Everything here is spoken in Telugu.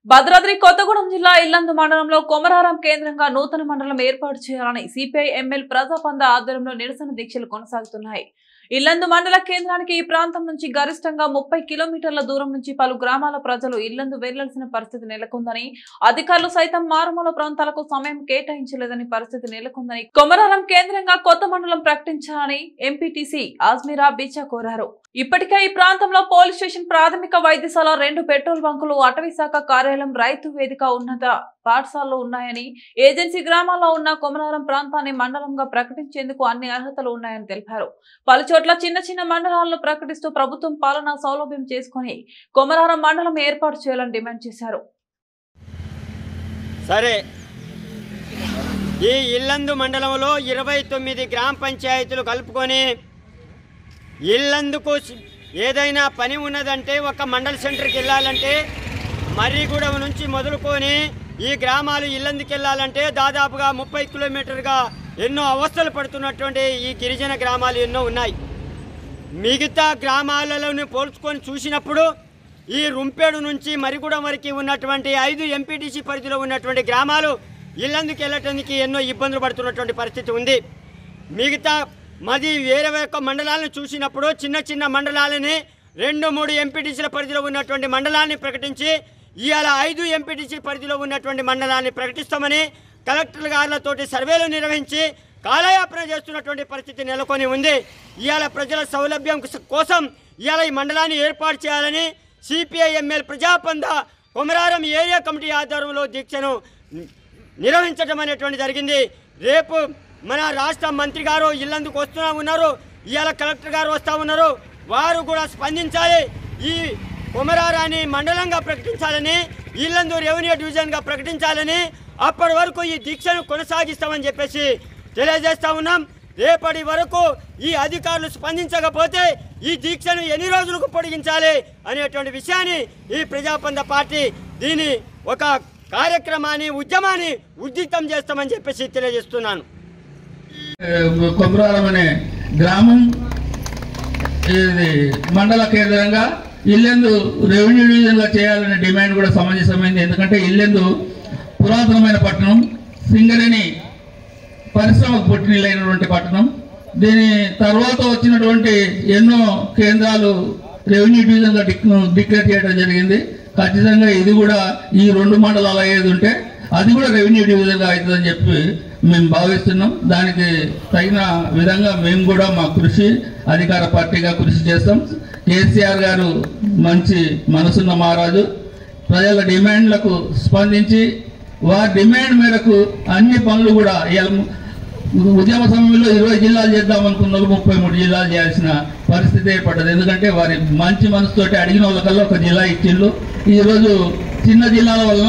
భద్రాద్రి కొత్తగూడెం జిల్లా ఇల్లందు మండలంలో కొమరారం కేంద్రంగా నూతన మండలం ఏర్పాటు చేయాలని సిపిఐ ఎమ్మెల్ ప్రజాపంద ఆధ్వర్యంలో నిరసన దీక్షలు కొనసాగుతున్నాయి ఇల్లందు మండల కేంద్రానికి ఈ ప్రాంతం నుంచి గరిష్టంగా ముప్పై కిలోమీటర్ల దూరం నుంచి పలు గ్రామాల ప్రజలు ఇల్లందు వెళ్లాల్సిన పరిస్థితి నెలకొందని అధికారులు సైతం మారుమూల ప్రాంతాలకు సమయం కేటాయించలేదని పరిస్థితి నెలకొందని కొమరారం కేంద్రంగా కొత్త మండలం ప్రకటించాలని ఎంపీటీసీ ఆజ్మీరా బీచా కోరారు ఇప్పటికే ఈ ప్రాంతంలో పోలీస్ స్టేషన్ ప్రాథమిక వైద్యశాల రెండు పెట్రోల్ బంకులు అటవీ శాఖ కార్యాలయం రైతు వేదిక ఉన్నత పాఠశాలలు ఉన్నాయని ఏజెన్సీ గ్రామాల్లో ఉన్న కొమరారం ప్రాంతాన్ని మండలంగా ప్రకటించేందుకు అన్ని అర్హతలు ఉన్నాయని తెలిపారు పలుచోట్ల చిన్న చిన్న మండలాలను ప్రకటిస్తూ ప్రభుత్వం పాలనా సౌలభ్యం చేసుకుని కొమరారం మండలం ఏర్పాటు చేయాలని డిమాండ్ చేశారు సరే ఈ ఇల్లందు మండలంలో ఇరవై తొమ్మిది గ్రామ పంచాయతీలు కలుపుకొని ఇల్లందుకు సి- ఏదైనా పని ఉన్నదంటే ఒక మండల సెంటర్కి వెళ్ళాలంటే మర్రిగూడెం నుంచి మొదలుకొని ఈ గ్రామాలు ఇల్లందుకు వెళ్ళాలంటే దాదాపుగా ముప్పై కిలోమీటర్గా ఎన్నో అవస్థలు పడుతున్నటువంటి ఈ గిరిజన గ్రామాలు ఎన్నో ఉన్నాయి మిగతా గ్రామాలలోని పోల్చుకొని చూసినప్పుడు ఈ రుంపేడు నుంచి మరిగూడెం వరకు ఉన్నటువంటి ఐదు ఎంపీటీసీ పరిధిలో ఉన్నటువంటి గ్రామాలు ఇల్లందుకు వెళ్ళటానికి ఎన్నో ఇబ్బందులు పడుతున్నటువంటి పరిస్థితి ఉంది మిగతా మాది వేరే యొక్క మండలాలను చూసినప్పుడు చిన్న చిన్న మండలాలని రెండు మూడు ఎంపీటీసీల పరిధిలో ఉన్నటువంటి మండలాన్ని ప్రకటించి ఇవాళ ఐదు ఎంపీటీసీ పరిధిలో ఉన్నటువంటి మండలాన్ని ప్రకటిస్తామని కలెక్టర్ గారులతోటి సర్వేలు నిర్వహించి కాలయాపన చేస్తున్నటువంటి పరిస్థితి నెలకొని ఉంది ఇవాళ ప్రజల సౌలభ్యం కోసం ఇవాళ ఈ మండలాన్ని ఏర్పాటు చేయాలని సిపిఐ ఎమ్మెల్యే ప్రజాపంద కొమరారం ఏరియా కమిటీ ఆధ్వర్యంలో దీక్షను నిర్వహించడం అనేటువంటి జరిగింది రేపు మన రాష్ట్ర మంత్రి గారు ఇల్లందుకు వస్తున్నా ఉన్నారు ఇవాళ కలెక్టర్ గారు వస్తూ ఉన్నారు వారు కూడా స్పందించాలి ఈ కొమరారాన్ని మండలంగా ప్రకటించాలని ఇల్లందు రెవెన్యూ డివిజన్గా ప్రకటించాలని అప్పటి వరకు ఈ దీక్షను కొనసాగిస్తామని చెప్పేసి తెలియజేస్తా ఉన్నాం రేపటి వరకు ఈ అధికారులు స్పందించకపోతే ఈ దీక్షను ఎన్ని రోజులకు పొడిగించాలి అనేటువంటి విషయాన్ని ఈ ప్రజాపంద పార్టీ దీని ఒక కార్యక్రమాన్ని ఉద్యమాన్ని ఉద్దితం చేస్తామని చెప్పేసి తెలియజేస్తున్నాను కొమరారం అనే గ్రామం ఇది మండల కేంద్రంగా ఇల్లెందు రెవెన్యూ డివిజన్గా చేయాలనే డిమాండ్ కూడా సమంజసమైంది ఎందుకంటే ఇల్లెందు పురాతనమైన పట్టణం సింగరేణి పరిశ్రమకు పుట్టినైనటువంటి పట్టణం దీని తర్వాత వచ్చినటువంటి ఎన్నో కేంద్రాలు రెవెన్యూ డివిజన్గా డిక్ డిక్లేర్ చేయడం జరిగింది ఖచ్చితంగా ఇది కూడా ఈ రెండు మండలాలు అయ్యేది ఉంటే అది కూడా రెవెన్యూ డివిజన్గా అవుతుందని చెప్పి మేము భావిస్తున్నాం దానికి తగిన విధంగా మేము కూడా మా కృషి అధికార పార్టీగా కృషి చేస్తాం కేసీఆర్ గారు మంచి మనసున్న మహారాజు ప్రజల డిమాండ్లకు స్పందించి వారి డిమాండ్ మేరకు అన్ని పనులు కూడా ఇవాళ ఉద్యమ సమయంలో ఇరవై జిల్లాలు చేద్దాం అనుకున్న ముప్పై మూడు జిల్లాలు చేయాల్సిన పరిస్థితి ఏర్పడ్డది ఎందుకంటే వారి మంచి మనసుతోటి అడిగిన వాళ్ళకల్లా ఒక జిల్లా ఇచ్చిండ్రు ఈ రోజు చిన్న జిల్లాల వల్ల